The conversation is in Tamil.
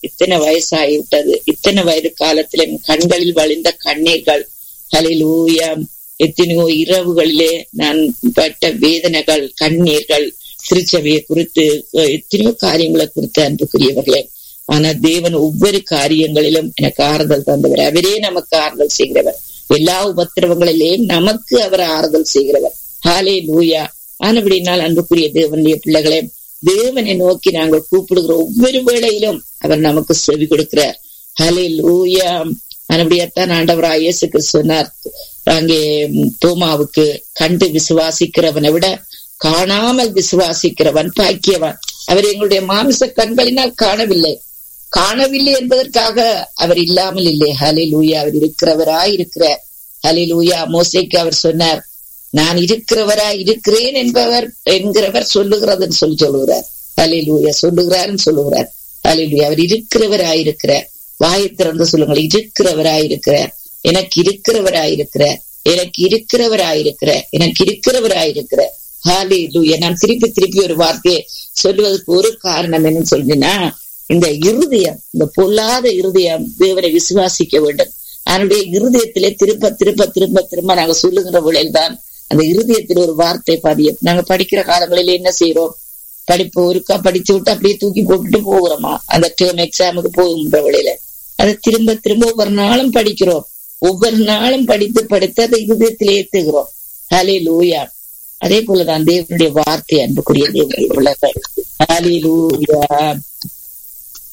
இத்தனை வயசாகிவிட்டது இத்தனை வயது காலத்தில் என் கண்களில் வழிந்த கண்ணீர்கள் ஹலிலூயா எத்தனையோ இரவுகளிலே நான் பட்ட வேதனைகள் கண்ணீர்கள் திருச்சபையை குறித்து எத்தனையோ காரியங்களை குறித்து அன்புக்குரியவர்களே ஆனா தேவன் ஒவ்வொரு காரியங்களிலும் எனக்கு ஆறுதல் தந்தவர் அவரே நமக்கு ஆறுதல் செய்கிறவர் எல்லா உபத்திரவங்களிலேயும் நமக்கு அவர் ஆறுதல் செய்கிறவர் ஹாலே லூயா ஆனபடினால் அன்புக்குரிய தேவனுடைய பிள்ளைகளே தேவனை நோக்கி நாங்கள் கூப்பிடுகிற ஒவ்வொரு வேளையிலும் அவர் நமக்கு செவி கொடுக்கிறார் ஹலே லூயா ஆனபடியாத்தான் ஆண்டவராய் இயேசுக்கு சொன்னார் அங்கே தோமாவுக்கு கண்டு விசுவாசிக்கிறவனை விட காணாமல் விசுவாசிக்கிறவன் பாக்கியவன் அவர் எங்களுடைய மாமிச கண்களினால் காணவில்லை காணவில்லை என்பதற்காக அவர் இல்லாமல் இல்லை ஹலே லூயா அவர் இருக்கிறவராய் இருக்கிறார் ஹலே லூயா மோசைக்கு அவர் சொன்னார் நான் இருக்கிறவராய் இருக்கிறேன் என்பவர் என்கிறவர் சொல்லுகிறதுன்னு சொல்லி சொல்லுகிறார் ஹலே லூயா சொல்லுகிறார்னு சொல்லுகிறார் ஹலே லூயா அவர் இருக்கிறவராய் இருக்கிறார் வாயை திறந்து சொல்லுங்கள் இருக்கிறவராயிருக்கிறார் எனக்கு இருக்கிறவராயிருக்கிறார் எனக்கு இருக்கிறவராயிருக்கிறார் எனக்கு இருக்கிறவராயிருக்கிறார் ஹாலி லூயா நான் திருப்பி திருப்பி ஒரு வார்த்தையை சொல்லுவதற்கு ஒரு காரணம் என்னன்னு சொல்றீங்கன்னா இந்த இருதயம் இந்த பொல்லாத இருதயம் தேவனை விசுவாசிக்க வேண்டும் அதனுடைய இருதயத்திலே திருப்ப திருப்ப திரும்ப திரும்ப நாங்க சொல்லுகிற வேளையில் தான் அந்த இருதயத்தில் ஒரு வார்த்தை பதியும் நாங்க படிக்கிற காலங்களில என்ன செய்யறோம் படிப்பு ஒருக்கா படிச்சு விட்டு அப்படியே தூக்கி போட்டுட்டு போகிறோமா அந்த டேர்ம் எக்ஸாமுக்கு போகுன்ற வேளையில அதை திரும்ப திரும்ப ஒவ்வொரு நாளும் படிக்கிறோம் ஒவ்வொரு நாளும் படித்து படித்து அதை இருதயத்தில் ஏத்துகிறோம் ஹலே லூயா அதே போலதான் தேவனுடைய வார்த்தை அன்புக்குரிய தேவனுடைய பிள்ளைகள் ஹலே லூயா